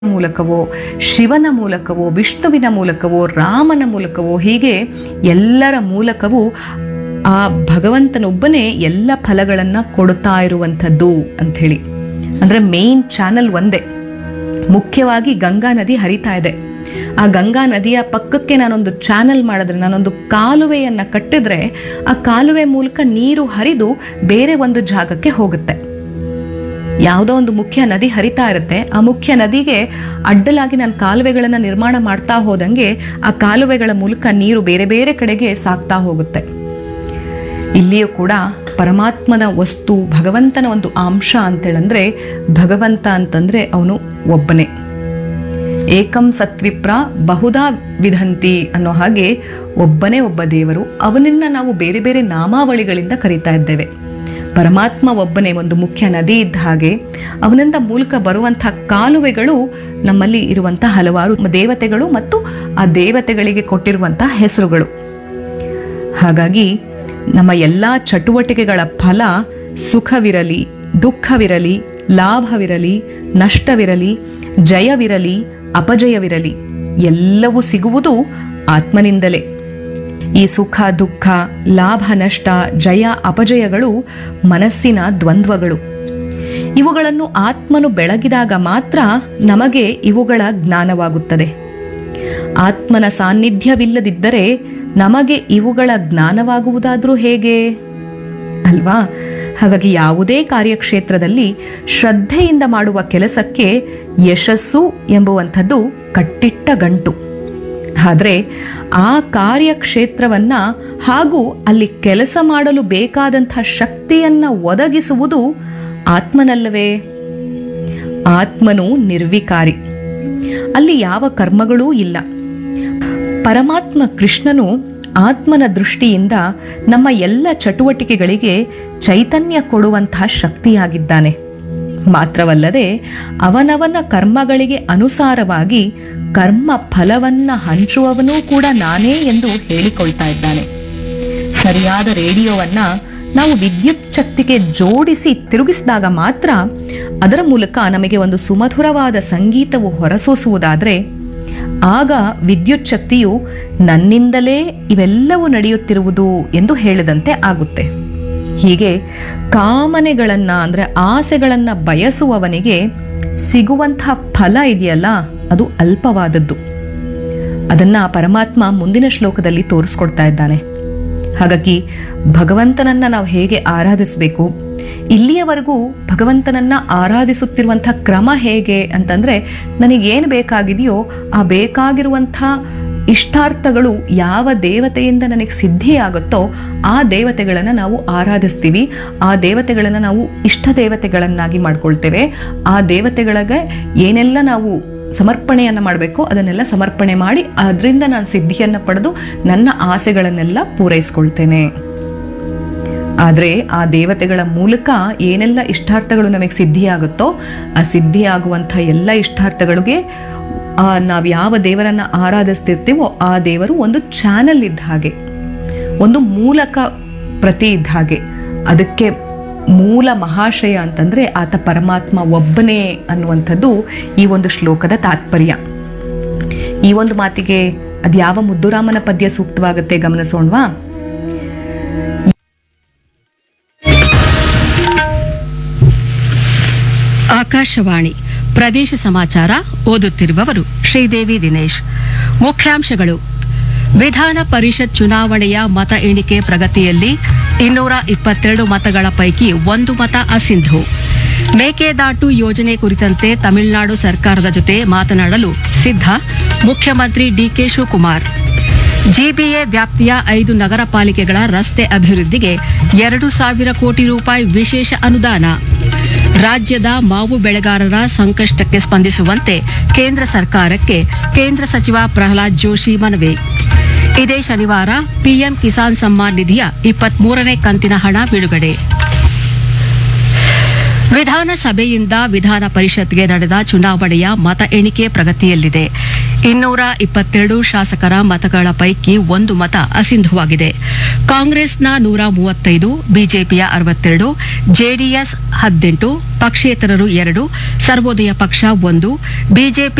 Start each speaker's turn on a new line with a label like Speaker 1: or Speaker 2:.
Speaker 1: ಮೂಲಕವೋ ಶಿವನ ಮೂಲಕವೋ ವಿಷ್ಣುವಿನ ಮೂಲಕವೋ ರಾಮನ ಮೂಲಕವೋ ಹೀಗೆ ಎಲ್ಲರ ಮೂಲಕವೂ ಆ ಭಗವಂತನೊಬ್ಬನೇ ಎಲ್ಲ ಫಲಗಳನ್ನು ಕೊಡುತ್ತಾ ಇರುವಂಥದ್ದು ಅಂಥೇಳಿ ಅಂದರೆ ಮೇನ್ ಚಾನಲ್ ಒಂದೇ ಮುಖ್ಯವಾಗಿ ಗಂಗಾ ನದಿ ಹರಿತಾ ಇದೆ ಆ ಗಂಗಾ ನದಿಯ ಪಕ್ಕಕ್ಕೆ ನಾನೊಂದು ಚಾನಲ್ ಮಾಡಿದ್ರೆ ನಾನೊಂದು ಕಾಲುವೆಯನ್ನು ಕಟ್ಟಿದ್ರೆ ಆ ಕಾಲುವೆ ಮೂಲಕ ನೀರು ಹರಿದು ಬೇರೆ ಒಂದು ಜಾಗಕ್ಕೆ ಹೋಗುತ್ತೆ ಯಾವುದೋ ಒಂದು ಮುಖ್ಯ ನದಿ ಹರಿತಾ ಇರುತ್ತೆ ಆ ಮುಖ್ಯ ನದಿಗೆ ಅಡ್ಡಲಾಗಿ ನಾನು ಕಾಲುವೆಗಳನ್ನು ನಿರ್ಮಾಣ ಮಾಡ್ತಾ ಹೋದಂಗೆ ಆ ಕಾಲುವೆಗಳ ಮೂಲಕ ನೀರು ಬೇರೆ ಬೇರೆ ಕಡೆಗೆ ಸಾಗ್ತಾ ಹೋಗುತ್ತೆ ಇಲ್ಲಿಯೂ ಕೂಡ ಪರಮಾತ್ಮನ ವಸ್ತು ಭಗವಂತನ ಒಂದು ಅಂಶ ಅಂತೇಳಂದ್ರೆ ಭಗವಂತ ಅಂತಂದ್ರೆ ಅವನು ಒಬ್ಬನೇ ಏಕಂ ಸತ್ವಿಪ್ರ ಬಹುದಾ ವಿಧಂತಿ ಅನ್ನೋ ಹಾಗೆ ಒಬ್ಬನೇ ಒಬ್ಬ ದೇವರು ಅವನನ್ನ ನಾವು ಬೇರೆ ಬೇರೆ ನಾಮಾವಳಿಗಳಿಂದ ಕರೀತಾ ಇದ್ದೇವೆ ಪರಮಾತ್ಮ ಒಬ್ಬನೇ ಒಂದು ಮುಖ್ಯ ನದಿ ಇದ್ದ ಹಾಗೆ ಅವನಿಂದ ಮೂಲಕ ಬರುವಂಥ ಕಾಲುವೆಗಳು ನಮ್ಮಲ್ಲಿ ಇರುವಂಥ ಹಲವಾರು ದೇವತೆಗಳು ಮತ್ತು ಆ ದೇವತೆಗಳಿಗೆ ಕೊಟ್ಟಿರುವಂಥ ಹೆಸರುಗಳು ಹಾಗಾಗಿ ನಮ್ಮ ಎಲ್ಲ ಚಟುವಟಿಕೆಗಳ ಫಲ ಸುಖವಿರಲಿ ದುಃಖವಿರಲಿ ಲಾಭವಿರಲಿ ನಷ್ಟವಿರಲಿ ಜಯವಿರಲಿ ಅಪಜಯವಿರಲಿ ಎಲ್ಲವೂ ಸಿಗುವುದು ಆತ್ಮನಿಂದಲೇ ಈ ಸುಖ ದುಃಖ ಲಾಭ ನಷ್ಟ ಜಯ ಅಪಜಯಗಳು ಮನಸ್ಸಿನ ದ್ವಂದ್ವಗಳು ಇವುಗಳನ್ನು ಆತ್ಮನು ಬೆಳಗಿದಾಗ ಮಾತ್ರ ನಮಗೆ ಇವುಗಳ ಜ್ಞಾನವಾಗುತ್ತದೆ ಆತ್ಮನ ಸಾನ್ನಿಧ್ಯವಿಲ್ಲದಿದ್ದರೆ ನಮಗೆ ಇವುಗಳ ಜ್ಞಾನವಾಗುವುದಾದ್ರೂ ಹೇಗೆ ಅಲ್ವಾ ಹಾಗಾಗಿ ಯಾವುದೇ ಕಾರ್ಯಕ್ಷೇತ್ರದಲ್ಲಿ ಶ್ರದ್ಧೆಯಿಂದ ಮಾಡುವ ಕೆಲಸಕ್ಕೆ ಯಶಸ್ಸು ಎಂಬುವಂಥದ್ದು ಕಟ್ಟಿಟ್ಟ ಗಂಟು ಆದರೆ ಆ ಕಾರ್ಯಕ್ಷೇತ್ರವನ್ನ ಹಾಗೂ ಅಲ್ಲಿ ಕೆಲಸ ಮಾಡಲು ಬೇಕಾದಂಥ ಶಕ್ತಿಯನ್ನ ಒದಗಿಸುವುದು ಆತ್ಮನಲ್ಲವೇ ಆತ್ಮನು ನಿರ್ವಿಕಾರಿ ಅಲ್ಲಿ ಯಾವ ಕರ್ಮಗಳೂ ಇಲ್ಲ ಪರಮಾತ್ಮ ಕೃಷ್ಣನು ಆತ್ಮನ ದೃಷ್ಟಿಯಿಂದ ನಮ್ಮ ಎಲ್ಲ ಚಟುವಟಿಕೆಗಳಿಗೆ ಚೈತನ್ಯ ಕೊಡುವಂತಹ ಶಕ್ತಿಯಾಗಿದ್ದಾನೆ ಮಾತ್ರವಲ್ಲದೆ ಅವನವನ ಕರ್ಮಗಳಿಗೆ ಅನುಸಾರವಾಗಿ ಕರ್ಮ ಫಲವನ್ನ ಹಂಚುವವನೂ ಕೂಡ ನಾನೇ ಎಂದು ಹೇಳಿಕೊಳ್ತಾ ಇದ್ದಾನೆ ಸರಿಯಾದ ರೇಡಿಯೋವನ್ನ ನಾವು ವಿದ್ಯುತ್ ಶಕ್ತಿಗೆ ಜೋಡಿಸಿ ತಿರುಗಿಸಿದಾಗ ಮಾತ್ರ ಅದರ ಮೂಲಕ ನಮಗೆ ಒಂದು ಸುಮಧುರವಾದ ಸಂಗೀತವು ಹೊರಸೂಸುವುದಾದರೆ ಆಗ ವಿದ್ಯುತ್ ಶಕ್ತಿಯು ನನ್ನಿಂದಲೇ ಇವೆಲ್ಲವೂ ನಡೆಯುತ್ತಿರುವುದು ಎಂದು ಹೇಳಿದಂತೆ ಆಗುತ್ತೆ ಹೀಗೆ ಕಾಮನೆಗಳನ್ನ ಅಂದ್ರೆ ಆಸೆಗಳನ್ನ ಬಯಸುವವನಿಗೆ ಸಿಗುವಂತಹ ಫಲ ಇದೆಯಲ್ಲ ಅದು ಅಲ್ಪವಾದದ್ದು ಅದನ್ನ ಪರಮಾತ್ಮ ಮುಂದಿನ ಶ್ಲೋಕದಲ್ಲಿ ತೋರಿಸ್ಕೊಡ್ತಾ ಇದ್ದಾನೆ ಹಾಗಾಗಿ ಭಗವಂತನನ್ನ ನಾವು ಹೇಗೆ ಆರಾಧಿಸಬೇಕು ಇಲ್ಲಿಯವರೆಗೂ ಭಗವಂತನನ್ನ ಆರಾಧಿಸುತ್ತಿರುವಂಥ ಕ್ರಮ ಹೇಗೆ ಅಂತಂದ್ರೆ ನನಗೇನು ಬೇಕಾಗಿದೆಯೋ ಆ ಬೇಕಾಗಿರುವಂಥ ಇಷ್ಟಾರ್ಥಗಳು ಯಾವ ದೇವತೆಯಿಂದ ನನಗೆ ಸಿದ್ಧಿಯಾಗುತ್ತೋ ಆ ದೇವತೆಗಳನ್ನು ನಾವು ಆರಾಧಿಸ್ತೀವಿ ಆ ದೇವತೆಗಳನ್ನು ನಾವು ಇಷ್ಟ ದೇವತೆಗಳನ್ನಾಗಿ ಮಾಡ್ಕೊಳ್ತೇವೆ ಆ ದೇವತೆಗಳಿಗೆ ಏನೆಲ್ಲ ನಾವು ಸಮರ್ಪಣೆಯನ್ನು ಮಾಡಬೇಕು ಅದನ್ನೆಲ್ಲ ಸಮರ್ಪಣೆ ಮಾಡಿ ಅದರಿಂದ ನಾನು ಸಿದ್ಧಿಯನ್ನು ಪಡೆದು ನನ್ನ ಆಸೆಗಳನ್ನೆಲ್ಲ ಪೂರೈಸ್ಕೊಳ್ತೇನೆ ಆದರೆ ಆ ದೇವತೆಗಳ ಮೂಲಕ ಏನೆಲ್ಲ ಇಷ್ಟಾರ್ಥಗಳು ನಮಗೆ ಸಿದ್ಧಿಯಾಗುತ್ತೋ ಆ ಸಿದ್ಧಿಯಾಗುವಂಥ ಎಲ್ಲ ಇಷ್ಟಾರ್ಥಗಳಿಗೆ ನಾವು ಯಾವ ದೇವರನ್ನ ಆರಾಧಿಸ್ತಿರ್ತೀವೋ ಆ ದೇವರು ಒಂದು ಚಾನಲ್ ಇದ್ದ ಹಾಗೆ ಒಂದು ಮೂಲಕ ಪ್ರತಿ ಇದ್ದ ಹಾಗೆ ಅದಕ್ಕೆ ಮೂಲ ಮಹಾಶಯ ಅಂತಂದ್ರೆ ಆತ ಪರಮಾತ್ಮ ಒಬ್ಬನೇ ಅನ್ನುವಂಥದ್ದು ಈ ಒಂದು ಶ್ಲೋಕದ ತಾತ್ಪರ್ಯ ಈ ಒಂದು ಮಾತಿಗೆ ಅದ್ಯಾವ ಮುದ್ದುರಾಮನ ಪದ್ಯ ಸೂಕ್ತವಾಗುತ್ತೆ ಗಮನಿಸೋಣವಾ
Speaker 2: ಆಕಾಶವಾಣಿ ಪ್ರದೇಶ ಸಮಾಚಾರ ಓದುತ್ತಿರುವವರು ಶ್ರೀದೇವಿ ದಿನೇಶ್ ಮುಖ್ಯಾಂಶಗಳು ವಿಧಾನ ಪರಿಷತ್ ಚುನಾವಣೆಯ ಮತ ಎಣಿಕೆ ಪ್ರಗತಿಯಲ್ಲಿ ಇನ್ನೂರ ಇಪ್ಪತ್ತೆರಡು ಮತಗಳ ಪೈಕಿ ಒಂದು ಮತ ಅಸಿಂಧು ಮೇಕೆದಾಟು ಯೋಜನೆ ಕುರಿತಂತೆ ತಮಿಳುನಾಡು ಸರ್ಕಾರದ ಜೊತೆ ಮಾತನಾಡಲು ಸಿದ್ಧ ಮುಖ್ಯಮಂತ್ರಿ ಡಿಕೆ ಶಿವಕುಮಾರ್ ಜಿಬಿಎ ವ್ಯಾಪ್ತಿಯ ಐದು ನಗರ ಪಾಲಿಕೆಗಳ ರಸ್ತೆ ಅಭಿವೃದ್ಧಿಗೆ ಎರಡು ಸಾವಿರ ಕೋಟಿ ರೂಪಾಯಿ ವಿಶೇಷ ಅನುದಾನ ರಾಜ್ಯದ ಮಾವು ಬೆಳೆಗಾರರ ಸಂಕಷ್ಟಕ್ಕೆ ಸ್ಪಂದಿಸುವಂತೆ ಕೇಂದ್ರ ಸರ್ಕಾರಕ್ಕೆ ಕೇಂದ್ರ ಸಚಿವ ಪ್ರಹ್ಲಾದ್ ಜೋಶಿ ಮನವಿ ಇದೇ ಶನಿವಾರ ಪಿಎಂ ಕಿಸಾನ್ ಸಮ್ಮಾನ್ ನಿಧಿಯ ಇಪ್ಪತ್ಮೂರನೇ ಕಂತಿನ ಹಣ ಬಿಡುಗಡೆ ವಿಧಾನಸಭೆಯಿಂದ ವಿಧಾನ ಪರಿಷತ್ಗೆ ನಡೆದ ಚುನಾವಣೆಯ ಮತ ಎಣಿಕೆ ಪ್ರಗತಿಯಲ್ಲಿದೆ ಇನ್ನೂರ ಇಪ್ಪತ್ತೆರಡು ಶಾಸಕರ ಮತಗಳ ಪೈಕಿ ಒಂದು ಮತ ಅಸಿಂಧುವಾಗಿದೆ ಕಾಂಗ್ರೆಸ್ನ ನೂರ ಮೂವತ್ತೈದು ಬಿಜೆಪಿಯ ಅರವತ್ತೆರಡು ಜೆಡಿಎಸ್ ಹದಿನೆಂಟು ಪಕ್ಷೇತರರು ಎರಡು ಸರ್ವೋದಯ ಪಕ್ಷ ಒಂದು ಬಿಜೆಪಿ